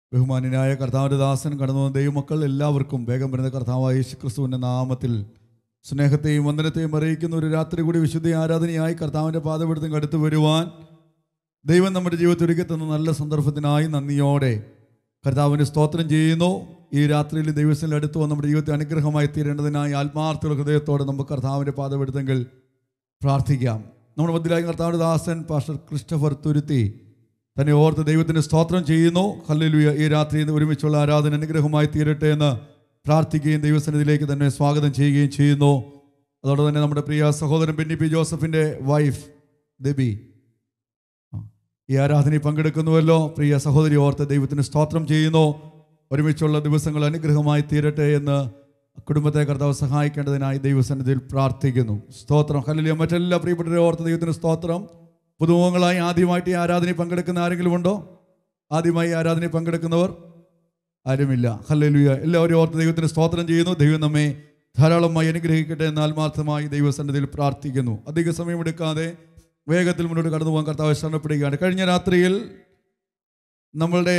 ബഹുമാന്യനായ കർത്താവിൻ്റെ ദാസൻ കടന്നു വന്ന ദൈവമക്കൾ എല്ലാവർക്കും വേഗം വരുന്ന കർത്താവായ യേശു ക്രിസ്തുവിൻ്റെ നാമത്തിൽ സ്നേഹത്തെയും വന്ദനത്തെയും അറിയിക്കുന്ന ഒരു രാത്രി കൂടി വിശുദ്ധ ആരാധനയായി കർത്താവിൻ്റെ പാതപെടുത്തും അടുത്ത് വരുവാൻ ദൈവം നമ്മുടെ ജീവിതത്തിൽ ഒരുക്കി തന്ന നല്ല സന്ദർഭത്തിനായി നന്ദിയോടെ കർത്താവിൻ്റെ സ്തോത്രം ചെയ്യുന്നു ഈ രാത്രിയിൽ ദൈവത്തിൽ അടുത്ത് വന്ന് നമ്മുടെ ജീവിതത്തെ അനുഗ്രഹമായി തീരേണ്ടതിനായി ആത്മാർത്ഥ ഹൃദയത്തോടെ നമുക്ക് കർത്താവിൻ്റെ പാതപെടുത്തെങ്കിൽ പ്രാർത്ഥിക്കാം നമ്മുടെ മധ്യലായി കർത്താവിൻ്റെ ദാസൻ പാസ്റ്റർ ക്രിസ്റ്റഫർ തുരുത്തി തന്നെ ഓർത്ത് ദൈവത്തിന് സ്തോത്രം ചെയ്യുന്നു ഹല്ലേലൂയ ഈ രാത്രി ഒരുമിച്ചുള്ള ആരാധന അനുഗ്രഹമായി തീരട്ടെ എന്ന് പ്രാർത്ഥിക്കുകയും ദൈവസന്നിധിയിലേക്ക് തന്നെ സ്വാഗതം ചെയ്യുകയും ചെയ്യുന്നു അതോടെ തന്നെ നമ്മുടെ പ്രിയ സഹോദരൻ ബെന്നി പി ജോസഫിൻ്റെ വൈഫ് ദബി ആ, ഈ ആരാധനയിൽ പങ്കെടുക്കുന്നുവല്ലോ പ്രിയ സഹോദരി ഓർത്ത് ദൈവത്തിന് സ്തോത്രം ചെയ്യുന്നു ഒരുമിച്ചുള്ള ദിവസങ്ങൾ അനുഗ്രഹമായി തീരട്ടെ എന്ന് കുടുംബത്തെ കർത്താവ് സഹായിക്കേണ്ടതിനായി ദൈവസന്നിധിയിൽ പ്രാർത്ഥിക്കുന്നു സ്തോത്രം ഹല്ലേലൂയ മറ്റെല്ലാ പ്രിയപ്പെട്ടവരെ ഓർത്ത് ദൈവത്തിന് സ്തോത്രം പുതുമുഖങ്ങളായി ആദ്യമായിട്ട് ഈ ആരാധനയിൽ പങ്കെടുക്കുന്ന ആരെങ്കിലും ഉണ്ടോ ആദ്യമായി ഈ ആരാധനയിൽ പങ്കെടുക്കുന്നവർ ആരുമില്ല ഹല്ലേലൂയ എല്ലാവരും ഓർത്ത് ദൈവത്തിന് സ്തോത്രം ചെയ്യുന്നു ദൈവം നമ്മെ ധാരാളമായി അനുഗ്രഹിക്കട്ടെ എന്ന് ആത്മാർത്ഥമായി ദൈവസന്നിധിയിൽ പ്രാർത്ഥിക്കുന്നു അധിക സമയമെടുക്കാതെ വേഗത്തിൽ മുന്നോട്ട് കടന്നു പോകാൻ കർത്താവ് ശരണപ്പെടുകയാണ് കഴിഞ്ഞ രാത്രിയിൽ നമ്മളുടെ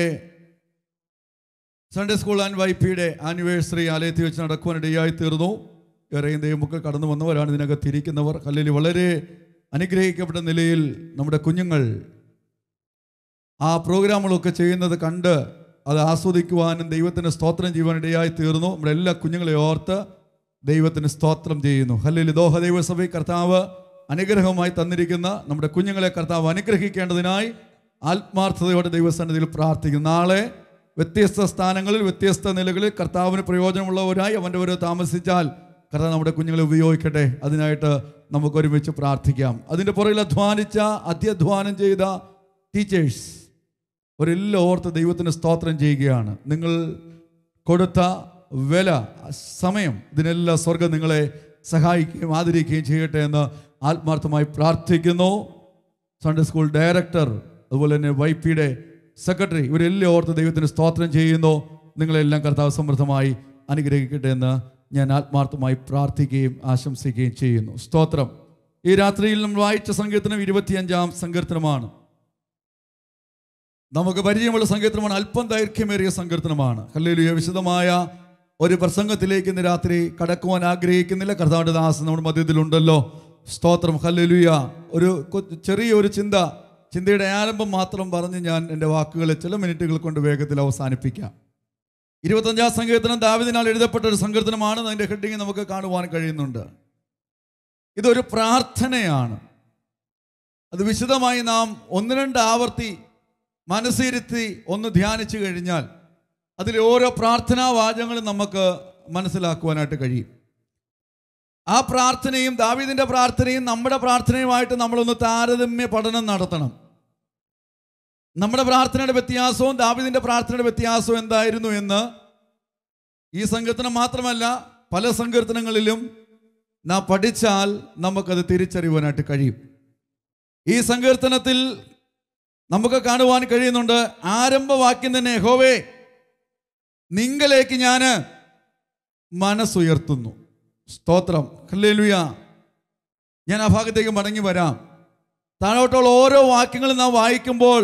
സൺഡേ സ്കൂൾ ആൻഡ് വൈപ്പിയുടെ ആനിവേഴ്സറി ആലയത്തിൽ വെച്ച് നടക്കുവാനിടയായി തീർന്നു ഏറെയും ദൈവമക്കൾ കടന്നു വന്നവരാണ് ഇതിനകത്ത് ഇരിക്കുന്നവർ അല്ലെങ്കിൽ വളരെ അനുഗ്രഹിക്കപ്പെട്ട നിലയിൽ നമ്മുടെ കുഞ്ഞുങ്ങൾ ആ പ്രോഗ്രാമുകളൊക്കെ ചെയ്യുന്നത് കണ്ട് അത് ആസ്വദിക്കുവാനും ദൈവത്തിന് സ്തോത്രം ചെയ്യുവാനിടയായി തീർന്നു നമ്മുടെ എല്ലാ കുഞ്ഞുങ്ങളെ ഓർത്ത് ദൈവത്തിന് സ്തോത്രം ചെയ്യുന്നു ഹല്ലേലൂയ ദോഹ ദൈവസഭ കർത്താവ് അനുഗ്രഹമായി തന്നിരിക്കുന്ന നമ്മുടെ കുഞ്ഞുങ്ങളെ കർത്താവ് അനുഗ്രഹിക്കേണ്ടതിനായി ആത്മാർത്ഥതയോടെ ദൈവസന്നിധിയിൽ പ്രാർത്ഥിക്കുന്നു നാളെ വ്യത്യസ്ത സ്ഥാനങ്ങളിൽ വ്യത്യസ്ത നിലകളിൽ കർത്താവിന് പ്രയോജനമുള്ളവരായി അവൻ്റെ ഒരു താമസിച്ചാൽ കർത്താവ് നമ്മുടെ കുഞ്ഞുങ്ങളെ ഉപയോഗിക്കട്ടെ അതിനായിട്ട് നമുക്ക് ഒരുമിച്ച് പ്രാർത്ഥിക്കാം അതിൻ്റെ പുറകിൽ അധ്വാനിച്ച അത്യധ്വാനം ചെയ്ത ടീച്ചേഴ്സ് അവരെല്ലാം ഓർത്ത് ദൈവത്തിന് സ്തോത്രം ചെയ്യുകയാണ് നിങ്ങൾ കൊടുത്ത വില സമയം ഇതിനെല്ലാം സ്വർഗം നിങ്ങളെ സഹായിക്കുകയും ആദരിക്കുകയും ചെയ്യട്ടെ എന്ന് ആത്മാർത്ഥമായി പ്രാർത്ഥിക്കുന്നു സൺഡേ സ്കൂൾ ഡയറക്ടർ അതുപോലെ തന്നെ വൈപ്പിയുടെ സെക്രട്ടറി ഇവരെല്ലാം ഓർത്ത് ദൈവത്തിന് സ്തോത്രം ചെയ്യുന്നു നിങ്ങളെല്ലാം കർത്താവ് സമൃദ്ധമായി അനുഗ്രഹിക്കട്ടെ എന്ന് ഞാൻ ആത്മാർത്ഥമായി പ്രാർത്ഥിക്കുകയും ആശംസിക്കുകയും ചെയ്യുന്നു സ്തോത്രം ഈ രാത്രിയിൽ നമ്മൾ വായിച്ച സങ്കീർത്തനം ഇരുപത്തിയഞ്ചാം സങ്കീർത്തനമാണ് നമുക്ക് പരിചയമുള്ള സങ്കീർത്തനമാണ് അല്പം ദൈർഘ്യമേറിയ സങ്കീർത്തനമാണ് ഹല്ലേലൂയ വിശദമായ ഒരു പ്രസംഗത്തിലേക്ക് ഇന്ന് രാത്രി കടക്കുവാൻ ആഗ്രഹിക്കുന്നില്ല കർത്താവിൻ്റെ ദാസൻ നമ്മുടെ മധ്യത്തിലുണ്ടല്ലോ സ്തോത്രം ഹല്ലേലൂയ ഒരു കൊ- ചെറിയൊരു ചിന്ത ചിന്തയുടെ ആരംഭം മാത്രം പറഞ്ഞ് ഞാൻ എൻ്റെ വാക്കുകളെ ചില മിനിറ്റുകൾ കൊണ്ട് വേഗത്തിൽ അവസാനിപ്പിക്കാം ഇരുപത്തഞ്ചാം സങ്കീർത്തനം ദാവിദിനാൽ എഴുതപ്പെട്ട ഒരു സങ്കീർത്തനമാണ് അതിൻ്റെ ഹെഡിങ് നമുക്ക് കാണുവാൻ കഴിയുന്നുണ്ട് ഇതൊരു പ്രാർത്ഥനയാണ് അത് വിശദമായി നാം ഒന്ന് രണ്ട് ആവർത്തി മനസ്സിരുത്തി ഒന്ന് ധ്യാനിച്ചു കഴിഞ്ഞാൽ അതിലെ ഓരോ പ്രാർത്ഥനാ വാചകങ്ങളും നമുക്ക് മനസ്സിലാക്കുവാനായിട്ട് കഴിയും ആ പ്രാർത്ഥനയും ദാവീദിന്റെ പ്രാർത്ഥനയും നമ്മുടെ പ്രാർത്ഥനയുമായിട്ട് നമ്മളൊന്ന് താരതമ്യ പഠനം നടത്തണം നമ്മുടെ പ്രാർത്ഥനയുടെ വ്യത്യാസവും ദാവീദിന്റെ പ്രാർത്ഥനയുടെ വ്യത്യാസവും എന്തായിരുന്നു എന്ന് ഈ സങ്കീർത്തനം മാത്രമല്ല പല സങ്കീർത്തനങ്ങളിലും നാം പഠിച്ചാൽ നമുക്കത് തിരിച്ചറിയുവാനായിട്ട് കഴിയും ഈ സങ്കീർത്തനത്തിൽ നമുക്ക് കാണുവാൻ കഴിയുന്നുണ്ട് ആരംഭവാക്യം തന്നെ ഹോവേ നിങ്ങളിലേക്ക് ഞാൻ മനസ്സുയർത്തുന്നു സ്തോത്രം ഹല്ലേലൂയ ഞാൻ ആ ഭാഗത്തേക്ക് മടങ്ങി വരാം താഴോട്ടുള്ള ഓരോ വാക്യങ്ങളും നാം വായിക്കുമ്പോൾ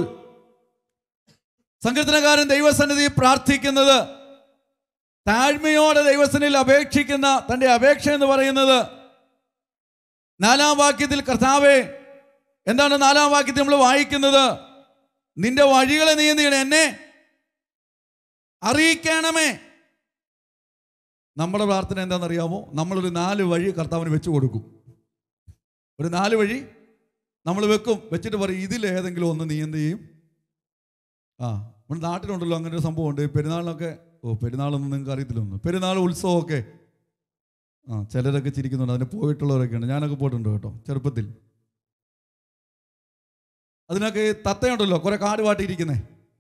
സങ്കീർത്തനകാരൻ ദൈവസന്നിധി പ്രാർത്ഥിക്കുന്നത് താഴ്മയോടെ ദൈവസന്നിധിയിൽ അപേക്ഷിക്കുന്ന തൻ്റെ അപേക്ഷ എന്ന് പറയുന്നത് നാലാം വാക്യത്തിൽ കർത്താവേ എന്താണ് നാലാം വാക്യത്തിൽ നമ്മൾ വായിക്കുന്നത് നിന്റെ വഴികളെ നീ എന്ത് ചെയ്യണം എന്നെ അറിയിക്കണമേ നമ്മുടെ പ്രാർത്ഥന എന്താണെന്നറിയാമോ നമ്മളൊരു നാല് വഴി കർത്താവിന് വെച്ച് കൊടുക്കും ഒരു നാല് വഴി നമ്മൾ വെക്കും വെച്ചിട്ട് പറയും ഇതിലേതെങ്കിലും ഒന്ന് നീ എന്ത് ചെയ്യും ആ നമ്മുടെ നാട്ടിലുണ്ടല്ലോ അങ്ങനെ ഒരു സംഭവമുണ്ട് ഈ പെരുന്നാളിനൊക്കെ ഓ പെരുന്നാളൊന്നും നിങ്ങൾക്ക് അറിയത്തില്ലൊന്നും പെരുന്നാൾ ഉത്സവമൊക്കെ ആ ചിലരൊക്കെ ചിരിക്കുന്നുണ്ട് അതിന് പോയിട്ടുള്ളവരൊക്കെ ഉണ്ട് ഞാനൊക്കെ പോയിട്ടുണ്ട് കേട്ടോ ചെറുപ്പത്തിൽ അതിനൊക്കെ ഈ തത്തയുണ്ടല്ലോ കുറെ കാട് വാട്ടിയിരിക്കുന്നേ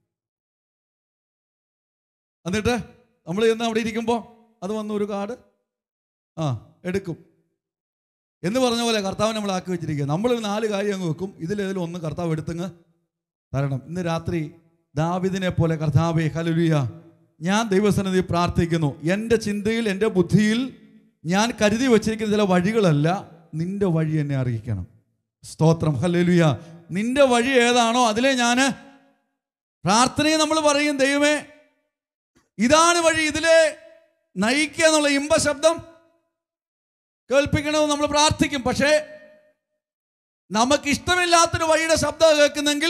എന്നിട്ട് നമ്മൾ ചെന്ന് അവിടെ ഇരിക്കുമ്പോൾ അത് വന്ന് ഒരു കാട് ആ എടുക്കും എന്ന് പറഞ്ഞ പോലെ കർത്താവ് നമ്മൾ ആക്കി വെച്ചിരിക്കുക നമ്മളൊരു നാല് കാര്യം അങ്ങ് വെക്കും ഇതിലേതിലും ഒന്ന് കർത്താവ് എടുത്തങ്ങ് തരണം ഇന്ന് രാത്രി ദാവിദിനെ പോലെ കർത്താവെ ഹലുലിയ ഞാൻ ദൈവസന്നിധി പ്രാർത്ഥിക്കുന്നു എൻ്റെ ചിന്തയിൽ എൻ്റെ ബുദ്ധിയിൽ ഞാൻ കരുതി വച്ചിരിക്കുന്ന ചില വഴികളല്ല നിന്റെ വഴി എന്നെ അറിയിക്കണം സ്തോത്രം ഹല്ലേലൂയ നിന്റെ വഴി ഏതാണോ അതിലെ ഞാൻ പ്രാർത്ഥനയെ നമ്മൾ പറയും ദൈവമേ ഇതാണ് വഴി ഇതിലെ നയിക്കുക എന്നുള്ള ഇമ്പ ശബ്ദം കേൾപ്പിക്കണമെന്ന് നമ്മൾ പ്രാർത്ഥിക്കും പക്ഷേ നമുക്ക് ഇഷ്ടമില്ലാത്തൊരു വഴിയുടെ ശബ്ദം കേൾക്കുന്നെങ്കിൽ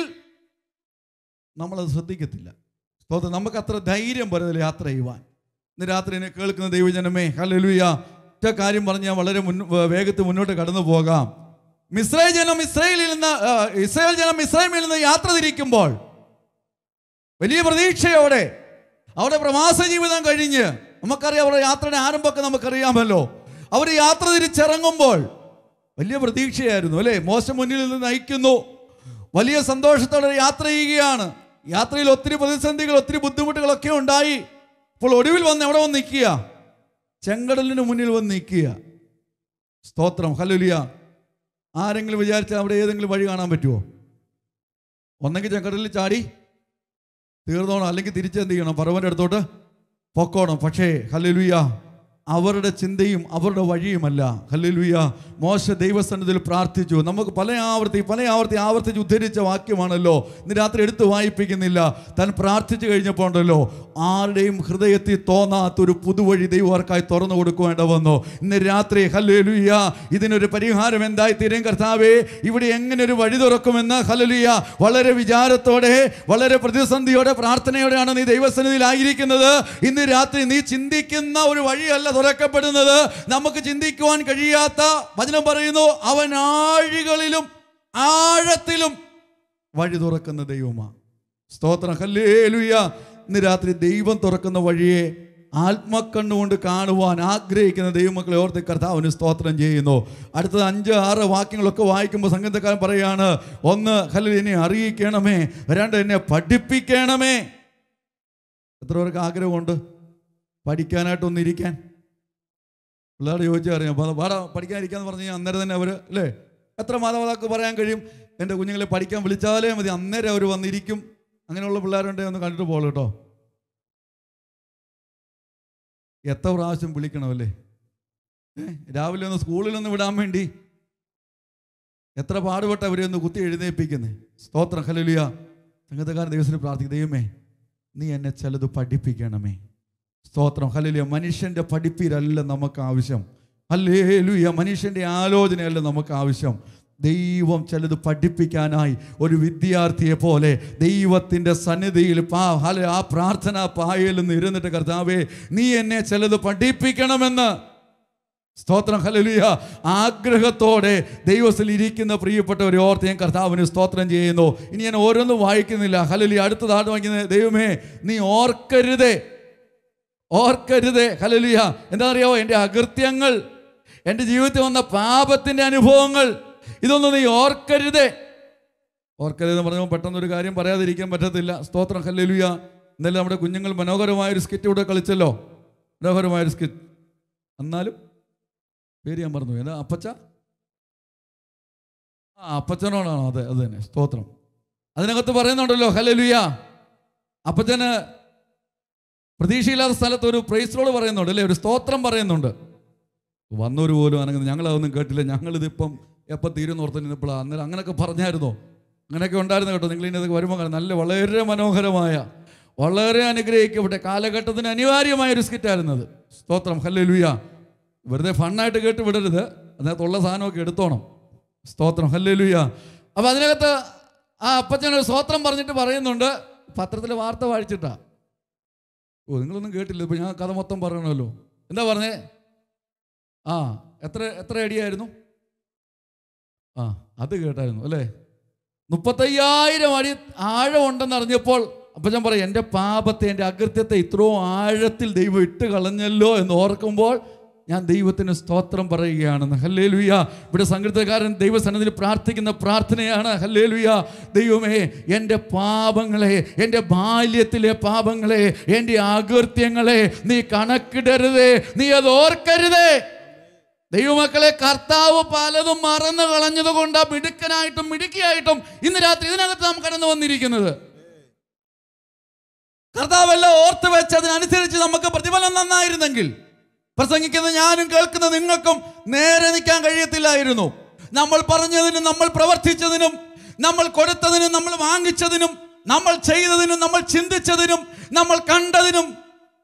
നമ്മളത് ശ്രദ്ധിക്കത്തില്ല സ്തോത്രം നമുക്ക് അത്ര ധൈര്യം വരുന്നില്ല യാത്ര ചെയ്യുവാൻ ഇന്ന് രാത്രി എന്നെ കേൾക്കുന്ന ദൈവജനമേ ഹല്ലേലൂയ ഒറ്റ കാര്യം പറഞ്ഞ് ഞാൻ വളരെ മുൻ വേഗത്തിൽ മുന്നോട്ട് കടന്നു പോകാം മിസ്രൈൽ ജനം ഇസ്രയേലിൽ നിന്ന് ആ, ഇസ്രായേൽ ജനം ഇസ്രായേലിൽ നിന്ന് യാത്ര തിരിക്കുമ്പോൾ വലിയ പ്രതീക്ഷയോടെ അവിടെ പ്രവാസ ജീവിതം കഴിഞ്ഞ് നമുക്കറിയാം അവരുടെ യാത്രയുടെ ആരംഭമൊക്കെ നമുക്കറിയാമല്ലോ അവർ യാത്ര തിരിച്ചിറങ്ങുമ്പോൾ വലിയ പ്രതീക്ഷയായിരുന്നു അല്ലേ മോശം മുന്നിൽ നിന്ന് നയിക്കുന്നു വലിയ സന്തോഷത്തോടെ യാത്ര ചെയ്യുകയാണ് യാത്രയിൽ ഒത്തിരി പ്രതിസന്ധികൾ ഒത്തിരി ബുദ്ധിമുട്ടുകളൊക്കെ ഉണ്ടായി അപ്പോൾ ഒടുവിൽ വന്ന് എവിടെ വന്ന് നിൽക്കുക ചെങ്കടലിന് മുന്നിൽ വന്ന് നിൽക്കുക സ്തോത്രം ഹല്ലേലൂയ ആരെങ്കിലും വിചാരിച്ചാൽ അവിടെ ഏതെങ്കിലും വഴി കാണാൻ പറ്റുമോ ഒന്നെങ്കിൽ ചെങ്കടലിൽ ചാടി തീർന്നോണം അല്ലെങ്കിൽ തിരിച്ചെന്ത് ചെയ്യണം പറവൻ്റെ അടുത്തോട്ട് പൊക്കോണം പക്ഷേ ഹല്ലേലൂയ അവരുടെ ചിന്തയും അവരുടെ വഴിയുമല്ല ഹല്ലേലൂയ മോശ ദൈവസന്നിധിയിൽ പ്രാർത്ഥിച്ചു നമുക്ക് പല ആവർത്തി പല ആവർത്തി ആവർത്തിച്ച് ഉദ്ധരിച്ച വാക്യമാണല്ലോ ഇന്ന് രാത്രി എടുത്ത് വായിപ്പിക്കുന്നില്ല താൻ പ്രാർത്ഥിച്ചു കഴിഞ്ഞപ്പോൾ ഉണ്ടല്ലോ ആരുടെയും ഹൃദയത്തിൽ തോന്നാത്തൊരു പുതുവഴി ദൈവം അവർക്കായി തുറന്നു കൊടുക്കേണ്ട വന്നു ഇന്ന് രാത്രി ഹല്ലേലൂയ ഇതിനൊരു പരിഹാരം എന്തായി തീരും കർത്താവേ ഇവിടെ എങ്ങനെ ഒരു വഴി തുറക്കുമെന്ന് ഹല്ലേലൂയ വളരെ വിചാരത്തോടെ വളരെ പ്രതിസന്ധിയോടെ പ്രാർത്ഥനയോടെയാണ് നീ ദൈവസന്നിധിയിലായിരിക്കുന്നത് ഇന്ന് രാത്രി നീ ചിന്തിക്കുന്ന ഒരു വഴിയല്ല തുറക്കപ്പെടുന്നത് നമുക്ക് ചിന്തിക്കുവാൻ കഴിയാത്ത വചനം പറയുന്നു അവൻ ആഴികളിലും ആഴത്തിലും വഴി തുറക്കുന്ന ദൈവമാണ് സ്തോത്രം ഹല്ലേലൂയ ഇന്ന് രാത്രി ദൈവം തുറക്കുന്ന വഴിയെ ആത്മക്കണ്ണുകൊണ്ട് കാണുവാൻ ആഗ്രഹിക്കുന്ന ദൈവമക്കളെ ഓർത്ത് കർത്താവിന് സ്തോത്രം ചെയ്യുന്നു അടുത്തത് അഞ്ച് ആറ് വാക്യങ്ങളൊക്കെ വായിക്കുമ്പോൾ സംഗീതക്കാരൻ പറയാണ് ഒന്ന് ഹല്ലേലൂയ എന്നെ അറിയിക്കണമേ രണ്ട് എന്നെ പഠിപ്പിക്കണമേ എത്ര പേർക്ക് ആഗ്രഹമുണ്ട് പഠിക്കാനായിട്ടൊന്നിരിക്കാൻ പിള്ളേരോട് ചോദിച്ചാൽ അറിയാം പാടാ പാടാ പഠിക്കാനിരിക്കാന്ന് പറഞ്ഞു കഴിഞ്ഞാൽ അന്നേരം തന്നെ അവർ അല്ലേ എത്ര മാതാപിതാക്കൾ പറയാൻ കഴിയും എൻ്റെ കുഞ്ഞുങ്ങളെ പഠിക്കാൻ വിളിച്ചാലേ മതി അന്നേരം അവർ വന്നിരിക്കും അങ്ങനെയുള്ള പിള്ളേരുണ്ടെങ്കിൽ ഒന്ന് കണ്ടിട്ട് പോകണം കേട്ടോ എത്ര പ്രാവശ്യം വിളിക്കണമല്ലേ ഏ രാവിലെ ഒന്ന് സ്കൂളിലൊന്ന് വിടാൻ വേണ്ടി എത്ര പാടുപെട്ട അവരെ ഒന്ന് കുത്തി എഴുന്നേൽപ്പിക്കുന്നേ സ്തോത്രം ഹലലിയ സംഗീതക്കാരൻ ദൈവത്തിന് പ്രാർത്ഥിക്കും ദൈവമേ നീ എന്നെ ചിലത് പഠിപ്പിക്കണമേ സ്തോത്രം ഹല്ലേലൂയ മനുഷ്യൻ്റെ പഠിപ്പിലല്ല നമുക്ക് ആവശ്യം ഹല്ലേലൂയ മനുഷ്യൻ്റെ ആലോചനയല്ല നമുക്ക് ആവശ്യം ദൈവം ചിലത് പഠിപ്പിക്കാനായി ഒരു വിദ്യാർത്ഥിയെ പോലെ ദൈവത്തിൻ്റെ സന്നിധിയിൽ പാ ഹല ആ പ്രാർത്ഥന പായയിൽ നിന്ന് ഇരുന്നിട്ട് കർത്താവേ നീ എന്നെ ചിലത് പഠിപ്പിക്കണമെന്ന് സ്തോത്രം ഹലലുയ ആഗ്രഹത്തോടെ ദൈവത്തിൽ ഇരിക്കുന്ന പ്രിയപ്പെട്ടവരെ ഓർത്ത് ഞാൻ കർത്താവിന് സ്തോത്രം ചെയ്യുന്നു ഇനി ഞാൻ ഓരോന്നും വായിക്കുന്നില്ല ഹലലി അടുത്തതായിട്ട് വായിക്കുന്നത് ദൈവമേ നീ ഓർക്കരുതേ ഓർക്കരുതേ ഹലലിയ എന്താ അറിയാവോ എൻ്റെ അകൃത്യങ്ങൾ എൻ്റെ ജീവിതത്തിൽ വന്ന പാപത്തിൻ്റെ അനുഭവങ്ങൾ ഇതൊന്നും നീ ഓർക്കരുതേ ഓർക്കരുതെന്ന് പറഞ്ഞപ്പോൾ പെട്ടെന്നൊരു കാര്യം പറയാതിരിക്കാൻ പറ്റത്തില്ല സ്തോത്രം ഹല്ലേലൂയ ഇന്നലെ നമ്മുടെ കുഞ്ഞുങ്ങൾ മനോഹരമായൊരു സ്കിറ്റ് ഇവിടെ കളിച്ചല്ലോ മനോഹരമായൊരു സ്കിറ്റ് എന്നാലും പേര് ഞാൻ പറഞ്ഞു എന്താ അപ്പച്ച ആ അപ്പച്ചനോടാണോ അതെ അത് തന്നെ സ്തോത്രം അതിനകത്ത് പറയുന്നുണ്ടല്ലോ ഹല്ലേലൂയ അപ്പച്ചന് പ്രതീക്ഷയില്ലാത്ത സ്ഥലത്ത് ഒരു പ്രൈസ്ലോട് പറയുന്നുണ്ട് അല്ലേ ഒരു സ്തോത്രം പറയുന്നുണ്ട് വന്നവർ പോലും അനങ്ങുന്നു ഞങ്ങൾ അതൊന്നും കേട്ടില്ല ഞങ്ങളിതിപ്പം എപ്പോൾ തീരുന്ന ഓർത്ത് നിന്നപ്പോഴാണ് അന്നേരം അങ്ങനെയൊക്കെ പറഞ്ഞായിരുന്നോ അങ്ങനെയൊക്കെ ഉണ്ടായിരുന്നു കേട്ടോ നിങ്ങൾ ഇതിനകത്ത് വരുമ്പോൾ കാണാം. നല്ല വളരെ മനോഹരമായ വളരെ അനുഗ്രഹിക്കപ്പെട്ട കാലഘട്ടത്തിന് അനിവാര്യമായ ഒരു സ്കിറ്റായിരുന്നത് സ്തോത്രം ഹല്ലേ ലുയ വെറുതെ ഫണ്ണായിട്ട് കേട്ട് വിടരുത് അതിനകത്തുള്ള സാധനമൊക്കെ എടുത്തോണം സ്തോത്രം ഹല്ലേ ലുയ അപ്പം അതിനകത്ത് ആ അപ്പച്ചൻ ഒരു സ്തോത്രം പറഞ്ഞിട്ട് പറയുന്നുണ്ട് പത്രത്തിലെ വാർത്ത വായിച്ചിട്ടാ ഓ നിങ്ങളൊന്നും കേട്ടില്ല ഇപ്പം ഞാൻ കഥ മൊത്തം പറയണമല്ലോ എന്താ പറഞ്ഞേ ആ എത്ര എത്ര അടിയായിരുന്നു ആ അത് കേട്ടായിരുന്നു അല്ലേ മുപ്പത്തയ്യായിരം അടി ആഴമുണ്ടെന്ന് അറിഞ്ഞപ്പോൾ അപ്പം ഞാൻ പറയും എൻ്റെ പാപത്തെ എൻ്റെ അകൃത്യത്തെ ഇത്രയും ആഴത്തിൽ ദൈവം ഇട്ട് കളഞ്ഞല്ലോ എന്ന് ഓർക്കുമ്പോൾ ഞാൻ ദൈവത്തിന് സ്തോത്രം പറയുകയാണെന്ന് ഹല്ലേ ലുയ ഇവിടെ സംഗീതക്കാരൻ ദൈവസന്നിധിയിൽ പ്രാർത്ഥിക്കുന്ന പ്രാർത്ഥനയാണ് ഹല്ലേ ലുയ ദൈവമേ എൻ്റെ പാപങ്ങളെ എൻ്റെ ബാല്യത്തിലെ പാപങ്ങളെ എൻ്റെ അകൃത്യങ്ങളെ നീ കണക്കിടരുതേ നീ അത് ഓർക്കരുതേ ദൈവമക്കളെ കർത്താവ് പലതും മറന്നു കളഞ്ഞത് കൊണ്ട് മിടുക്കനായിട്ടും മിടുക്കിയായിട്ടും ഇന്ന് രാത്രി ഇതിനകത്ത് നാം കടന്നു വന്നിരിക്കുന്നത് കർത്താവെല്ലാം ഓർത്ത് വെച്ചതിനനുസരിച്ച് നമുക്ക് പ്രതിഫലം നന്നായിരുന്നെങ്കിൽ പ്രസംഗിക്കുന്ന ഞാനും കേൾക്കുന്ന നിങ്ങൾക്കും നേരെ നിൽക്കാൻ കഴിയത്തില്ലായിരുന്നു നമ്മൾ പറഞ്ഞതിനും നമ്മൾ പ്രവർത്തിച്ചതിനും നമ്മൾ കൊടുത്തതിനും നമ്മൾ വാങ്ങിച്ചതിനും നമ്മൾ ചെയ്തതിനും നമ്മൾ ചിന്തിച്ചതിനും നമ്മൾ കണ്ടതിനും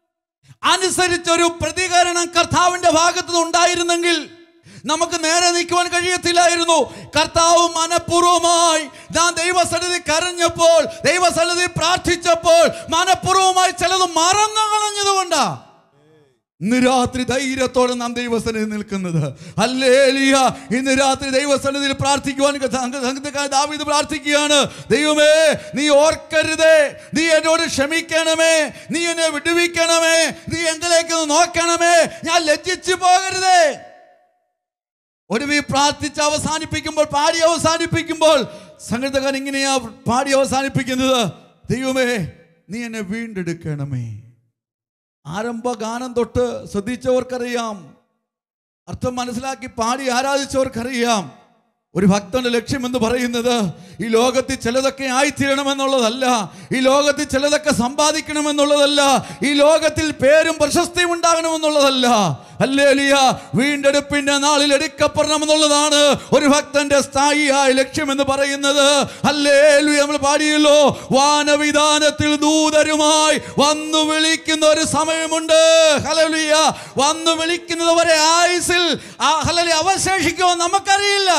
അനുസരിച്ചൊരു പ്രതികരണം കർത്താവിന്റെ ഭാഗത്തു നിന്ന് ഉണ്ടായിരുന്നെങ്കിൽ നമുക്ക് നേരെ നിൽക്കുവാൻ കഴിയത്തില്ലായിരുന്നു കർത്താവ് മനഃപൂർവ്വമായി ഞാൻ ദൈവസന്നിധി കരഞ്ഞപ്പോൾ ദൈവസന്നിധി പ്രാർത്ഥിച്ചപ്പോൾ മനഃപൂർവ്വമായി ചിലത് മറന്നു കളഞ്ഞതുകൊണ്ടാ ഇന്ന് രാത്രി ധൈര്യത്തോടെ നാം ദൈവസന്നിധി നിൽക്കുന്നത് അല്ലേലിയ ഇന്ന് രാത്രി ദൈവസന്നിധിയിൽ പ്രാർത്ഥിക്കുവാൻ സംഘ- സംഘത്തിക്കാരൻ ദാവീദ് പ്രാർത്ഥിക്കുകയാണ് ദൈവമേ നീ ഓർക്കരുതേ നീ എന്നോട് ക്ഷമിക്കണമേ നീ എന്നെ വിടുവിക്കണമേ നീ എങ്കിലേക്ക് ഒന്ന് നോക്കണമേ ഞാൻ ലജ്ജിച്ചു പോകരുതേ ഒടുവിൽ പ്രാർത്ഥിച്ച് അവസാനിപ്പിക്കുമ്പോൾ പാടി അവസാനിപ്പിക്കുമ്പോൾ സംഗീതകാരൻ ഇങ്ങനെയാ പാടി അവസാനിപ്പിക്കുന്നത് ദൈവമേ നീ എന്നെ വീണ്ടെടുക്കണമേ ആരംഭ ഗാനം തൊട്ട് ശ്രദ്ധിച്ചവർക്കറിയാം അർത്ഥം മനസ്സിലാക്കി പാടി ആരാധിച്ചവർക്കറിയാം ഒരു ഭക്തന്റെ ലക്ഷ്യം എന്ന് പറയുന്നത് ഈ ലോകത്തിൽ ചിലതൊക്കെ ആയിത്തീരണമെന്നുള്ളതല്ല ഈ ലോകത്തിൽ ചിലതൊക്കെ സമ്പാദിക്കണമെന്നുള്ളതല്ല ഈ ലോകത്തിൽ പേരും പ്രശസ്തിയും ഉണ്ടാകണമെന്നുള്ളതല്ല അല്ലേലിയ വീണ്ടെടുപ്പിന്റെ നാളിൽ എടുക്കപ്പെടണമെന്നുള്ളതാണ് ഒരു ഭക്തന്റെ സ്ഥായിയായ ലക്ഷ്യം എന്ന് പറയുന്നത് അല്ലേലുയ നമ്മൾ പാടിയല്ലോ വാനവിധാനത്തിൽ ദൂതരുമായി വന്നു വിളിക്കുന്ന ഒരു സമയമുണ്ട് ഹലലിയ വന്നു വിളിക്കുന്നത് വരെ ആയുസിൽ ആ ഹലലി അവശേഷിക്കുമോ നമുക്കറിയില്ല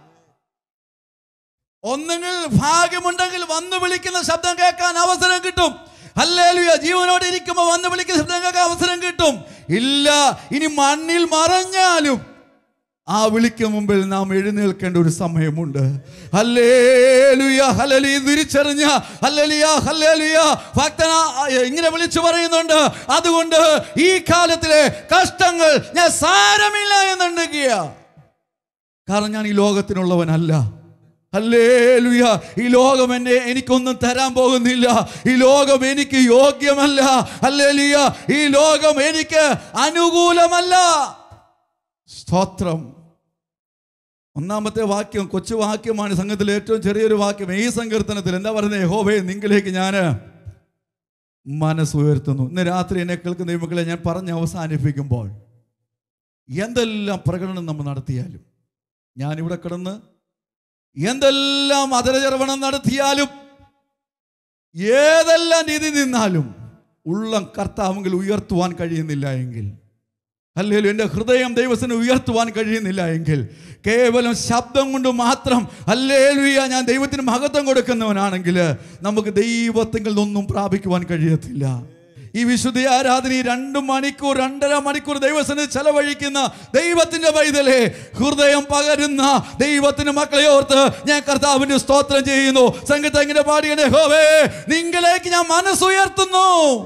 ഒന്നുകിൽ ഭാഗ്യമുണ്ടെങ്കിൽ വന്നു വിളിക്കുന്ന ശബ്ദം കേൾക്കാൻ അവസരം കിട്ടും ഹല്ലേലൂയ ജീവനോടെ ഇരിക്കുമ്പോൾ വന്ന് വിളിക്കുന്ന ശബ്ദം കേൾക്കാൻ അവസരം കിട്ടും ഇല്ല ഇനി മണ്ണിൽ മറഞ്ഞാലും ആ വിളിക്ക് മുമ്പിൽ നാം എഴുന്നേൽക്കേണ്ട ഒരു സമയമുണ്ട് ഹല്ലേലൂയ ഹലലി തിരിച്ചറിഞ്ഞ ഹല്ലേലൂയ ഹല്ലേലൂയ ഭക്തന ഇങ്ങനെ വിളിച്ചു പറയുന്നുണ്ട് അതുകൊണ്ട് ഈ കാലത്തിലെ കഷ്ടങ്ങൾ ഞാൻ സാരമില്ല എന്നുണ്ടെങ്കിയ കാരണം ഞാൻ ഈ ലോകത്തിനുള്ളവനല്ല ഹല്ലേലൂയ ഈ ലോകം എന്നെ എനിക്കൊന്നും തരാൻ പോകുന്നില്ല ഈ ലോകം എനിക്ക് യോഗ്യമല്ല ഹല്ലേലൂയ ഈ ലോകം എനിക്ക് അനുകൂലമല്ല സ്തോത്രം ഒന്നാമത്തെ വാക്യം കൊച്ചു വാക്യമാണ് സംഘത്തിലെ ഏറ്റവും ചെറിയൊരു വാക്യം ഈ സങ്കീർത്തനത്തിൽ എന്താ പറയുന്നത് യഹോവേ നിങ്കിലേക്ക് ഞാൻ മനസ്സുയർത്തുന്നു ഇന്ന് രാത്രി എന്നെ കേൾക്കുന്ന ദൈവങ്ങളെ ഞാൻ പറഞ്ഞ് അവസാനിപ്പിക്കുമ്പോൾ എന്തെല്ലാം പ്രകടനം നമ്മൾ നടത്തിയാലും ഞാനിവിടെ കിടന്ന് എന്തെല്ലാം അതരചർവണം നടത്തിയാലും ഏതെല്ലാം രീതി നിന്നാലും ഉള്ളം കർത്താവെങ്കിൽ ഉയർത്തുവാൻ കഴിയുന്നില്ല എങ്കിൽ അല്ലെങ്കിൽ എൻ്റെ ഹൃദയം ദൈവത്തിന് ഉയർത്തുവാൻ കഴിയുന്നില്ല എങ്കിൽ കേവലം ശബ്ദം കൊണ്ട് മാത്രം അല്ലേലുയ ഞാൻ ദൈവത്തിന് മഹത്വം കൊടുക്കുന്നവനാണെങ്കിൽ നമുക്ക് ദൈവത്തിൽ നിന്നൊന്നും പ്രാപിക്കുവാൻ കഴിയത്തില്ല ഈ വിശുദ്ധ ആരാധന ഈ രണ്ട് മണിക്കൂർ രണ്ടര മണിക്കൂർ ദൈവത്തിന് ചെലവഴിക്കുന്ന ദൈവത്തിന്റെ പൈതലേ ഹൃദയം പകരുന്ന ദൈവത്തിന്റെ മക്കളെ ഓർത്ത് ഞാൻ കർത്താവിന്റെ സ്തോത്രം ചെയ്യുന്നു സംഗീതം ഇങ്ങനെ പാടിയേ ഹോവേ നിങ്ങളിലേക്ക് ഞാൻ മനസ്സുയർത്തുന്നു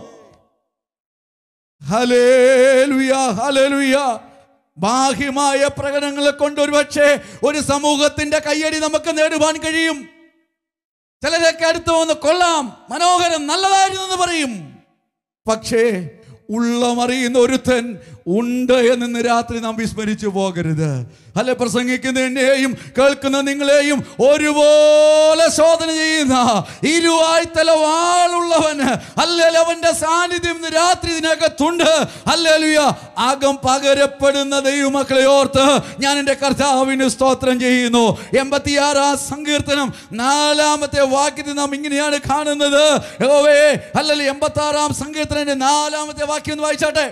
ഹലേലുയ ഹലേലുയ ബാഹ്യമായ പ്രകടനങ്ങളെ കൊണ്ട് ഒരുപക്ഷെ ഒരു സമൂഹത്തിന്റെ കയ്യടി നമുക്ക് നേടുവാൻ കഴിയും ചിലരൊക്കെ അടുത്ത് വന്ന് കൊള്ളാം മനോഹരം നല്ലതായിരുന്നു എന്ന് പറയും പക്ഷേ ഉള്ളമറിയുന്ന ഒരുത്തൻ ഉണ്ട് എന്ന് ഇന്ന് രാത്രി നാം വിസ്മരിച്ചു പോകരുത് അല്ല പ്രസംഗിക്കുന്ന എന്നെയും കേൾക്കുന്ന നിങ്ങളെയും ഒരുപോലെ ശോധന ചെയ്യുന്ന ഇരുവായ്ത്തല വാളുള്ളവന് അല്ലെങ്കിൽ അവന്റെ സാന്നിധ്യം ഇന്ന് രാത്രി ഇതിനകത്തുണ്ട് അല്ലേലുയ അകം പകരപ്പെടുന്ന ദൈവമക്കളെ ഓർത്ത് ഞാൻ എൻ്റെ കർത്താവിന് സ്തോത്രം ചെയ്യുന്നു എൺപത്തിയാറാം സങ്കീർത്തനം നാലാമത്തെ വാക്യത്തിൽ നാം ഇങ്ങനെയാണ് കാണുന്നത് യഹോവേ അല്ലെങ്കിൽ എൺപത്തി ആറാം സങ്കീർത്തനന്റെ നാലാമത്തെ വാക്യം ഒന്ന് വായിച്ചാട്ടെ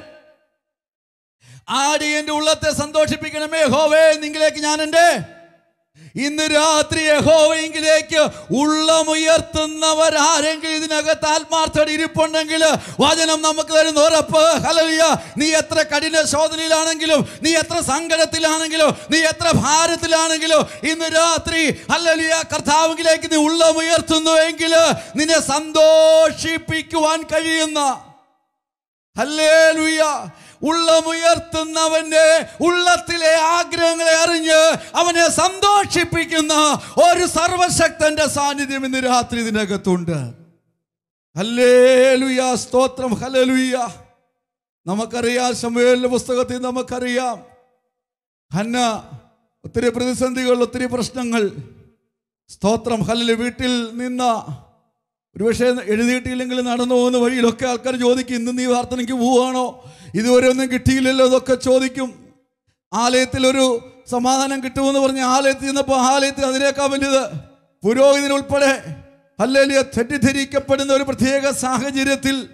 ആടി എൻ്റെ ഉള്ളത്തെ സന്തോഷിപ്പിക്കണമേ ഹോവേ നിങ്ങളിലേക്ക് ഞാൻ എൻ്റെ ഇന്ന് രാത്രി യഹോവയെങ്കിലേക്ക് ഉള്ളമുയർത്തുന്നവർ ആരെങ്കിലും ഇതിനകത്ത് ആത്മാർത്ഥത ഇരിപ്പുണ്ടെങ്കിൽ വചനം നമുക്ക് തരുന്ന ഉറപ്പ് ഹലലിയ നീ എത്ര കഠിന ശോധനയിലാണെങ്കിലും നീ എത്ര സങ്കടത്തിലാണെങ്കിലും നീ എത്ര ഭാരത്തിലാണെങ്കിലും ഇന്ന് രാത്രി ഹലലിയ കർത്താവിലേക്ക് നീ ഉള്ളമുയർത്തുന്നുവെങ്കിൽ നിന്നെ സന്തോഷിപ്പിക്കുവാൻ കഴിയുന്ന ഹല്ലേലൂയ ഉള്ളമുയർത്തുന്നവന്റെ ഉള്ളത്തിലെ ആഗ്രഹങ്ങളെ അറിഞ്ഞ് അവനെ സന്തോഷിപ്പിക്കുന്ന ഒരു സർവശക്തന്റെ സാന്നിധ്യം ഇന്ന് രാത്രി ഇതിനകത്തുണ്ട് ഹല്ലേലൂയ സ്തോത്രം ഹല്ലേലൂയ നമുക്കറിയാം ശമുവേലിന്റെ പുസ്തകത്തിൽ നമുക്കറിയാം ഹന്ന ഒത്തിരി പ്രതിസന്ധികൾ ഒത്തിരി പ്രശ്നങ്ങൾ സ്തോത്രം ഹല്ലെ വീട്ടിൽ നിന്ന ഒരുപക്ഷെ എഴുതിയിട്ടില്ലെങ്കിൽ നടന്നു പോകുന്ന വഴിയിലൊക്കെ ആൾക്കാർ ചോദിക്കും ഇന്ന് നീ പ്രാർത്ഥനയ്ക്ക് പോവുകയാണോ ഇതുവരെ ഒന്നും കിട്ടിയില്ലല്ലോ ഇതൊക്കെ ചോദിക്കും ആലയത്തിൽ ഒരു സമാധാനം കിട്ടുമെന്ന് പറഞ്ഞ് ആലയത്തിൽ നിന്നപ്പോൾ ആലയത്തിൽ അതിനേക്കാൾ വലുത് പുരോഹിതനുൾപ്പെടെ അല്ലെങ്കിൽ തെറ്റിദ്ധരിക്കപ്പെടുന്ന ഒരു പ്രത്യേക സാഹചര്യത്തിൽ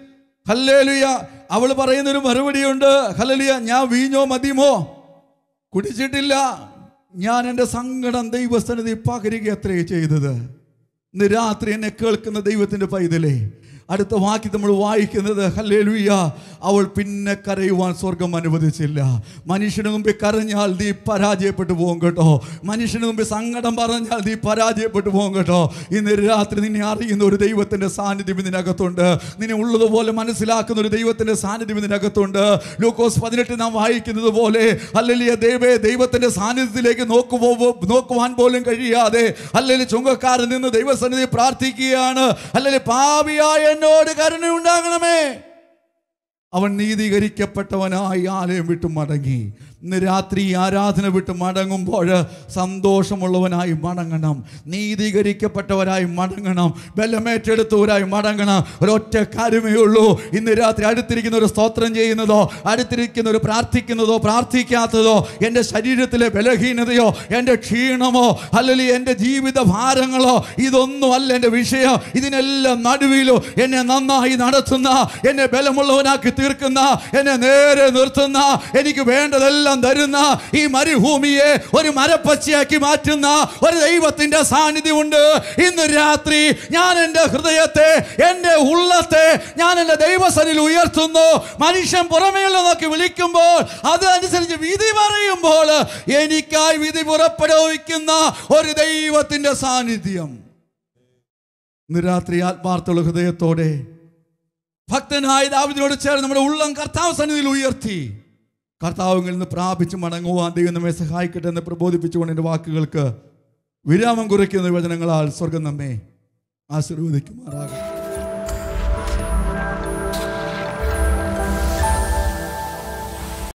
ഹല്ലേലുയ അവൾ പറയുന്നൊരു മറുപടിയുണ്ട് ഹല്ലേലുയ ഞാൻ വീഞ്ഞോ മതിയുമോ കുടിച്ചിട്ടില്ല ഞാൻ എൻ്റെ സങ്കടം ദൈവസ്ഥനതി പകരുക അത്രേ ചെയ്തത് ഇന്ന് രാത്രി എന്നെ കേൾക്കുന്ന ദൈവത്തിൻ്റെ പൈതലേ അടുത്ത വാക്യം നമ്മൾ വായിക്കുന്നത് ഹല്ലേലൂയ അവൾ പിന്നെ കരയുവാൻ സ്വർഗം അനുവദിച്ചില്ല മനുഷ്യന് മുമ്പിൽ കരഞ്ഞാൽ നീ പരാജയപ്പെട്ടു പോകും കേട്ടോ മനുഷ്യന് മുമ്പിൽ സങ്കടം പറഞ്ഞാൽ നീ പരാജയപ്പെട്ടു പോകും കേട്ടോ ഇന്ന് രാത്രി നിന്നെ അറിയുന്ന ഒരു ദൈവത്തിൻ്റെ സാന്നിധ്യം ഇതിനകത്തുണ്ട് നിന്നെ ഉള്ളതുപോലെ മനസ്സിലാക്കുന്ന ഒരു ദൈവത്തിൻ്റെ സാന്നിധ്യം ഇതിനകത്തുണ്ട് ലൂക്കോസ് പതിനെട്ട് നാം വായിക്കുന്നത് പോലെ അല്ലെങ്കിൽ ദൈവേ ദൈവത്തിൻ്റെ സാന്നിധ്യത്തിലേക്ക് നോക്കുപോ നോക്കുവാൻ പോലും കഴിയാതെ അല്ലെങ്കിൽ ചുങ്കക്കാരൻ നിന്ന് ദൈവസന്നിധി പ്രാർത്ഥിക്കുകയാണ് അല്ലെങ്കിൽ പാപിയായ എന്നോട് കരുണ ഉണ്ടാകണമേ അവൻ നീതീകരിക്കപ്പെട്ടവനായി ആലയം വിട്ടു മടങ്ങി ഇന്ന് രാത്രി ഈ ആരാധന വിട്ട് മടങ്ങുമ്പോൾ സന്തോഷമുള്ളവനായി മടങ്ങണം നീതീകരിക്കപ്പെട്ടവരായി മടങ്ങണം ബലമേറ്റെടുത്തവരായി മടങ്ങണം ഒരൊറ്റ കാര്യമേ ഉള്ളൂ ഇന്ന് രാത്രി അടുത്തിരിക്കുന്ന ഒരു സ്തോത്രം ചെയ്യുന്നതോ അടുത്തിരിക്കുന്ന ഒരു പ്രാർത്ഥിക്കുന്നതോ പ്രാർത്ഥിക്കാത്തതോ എൻ്റെ ശരീരത്തിലെ ബലഹീനതയോ എൻ്റെ ക്ഷീണമോ അല്ലെങ്കിൽ എൻ്റെ ജീവിത ഭാരങ്ങളോ ഇതൊന്നും അല്ല എൻ്റെ വിഷയം ഇതിനെല്ലാം നടുവിലോ എന്നെ നന്നായി നടത്തുന്ന എന്നെ ബലമുള്ളവനാക്കി തീർക്കുന്ന എന്നെ നേരെ നിർത്തുന്ന എനിക്ക് വേണ്ടതെല്ലാം തരുന്ന ഈ മരുഭൂമിയെ ഒരു മരപ്പച്ചയാക്കി മാറ്റുന്ന ഒരു ദൈവത്തിന്റെ സാന്നിധ്യമുണ്ട് ഇന്ന് രാത്രി ഞാൻ എൻ്റെ ഹൃദയത്തെ എൻ്റെ ഉള്ളത്തെ ഞാൻ എൻ്റെ ദൈവസനിൽ ഉയർത്തുന്നു മനുഷ്യൻ പുറമേയുള്ള നോക്കി വിളിക്കുമ്പോൾ അതനുസരിച്ച് വിധി പറയുമ്പോൾ എനിക്കായി വിധി പുറപ്പെടുവിക്കുന്ന ഒരു ദൈവത്തിന്റെ സാന്നിധ്യം ഇന്ന് രാത്രി ആത്മാർത്ഥമുള്ള ഹൃദയത്തോടെ ഭക്തനായ ദാവിദിനോട് ചേർന്ന് നമ്മുടെ ഉള്ളം കർത്താവ് സന്നിധിയിൽ ഉയർത്തി കർത്താവിൽ നിന്ന് പ്രാപിച്ച് മടങ്ങുവാൻ ദൈവം നമ്മെ സഹായിക്കട്ടെ എന്ന് പ്രബോധിപ്പിച്ചുകൊണ്ട് എൻ്റെ വാക്കുകൾക്ക് വിരാമം കുറിക്കുന്ന വചനങ്ങളാൽ സ്വർഗം നമ്മെ ആശീർവദിക്കുമാറാകട്ടെ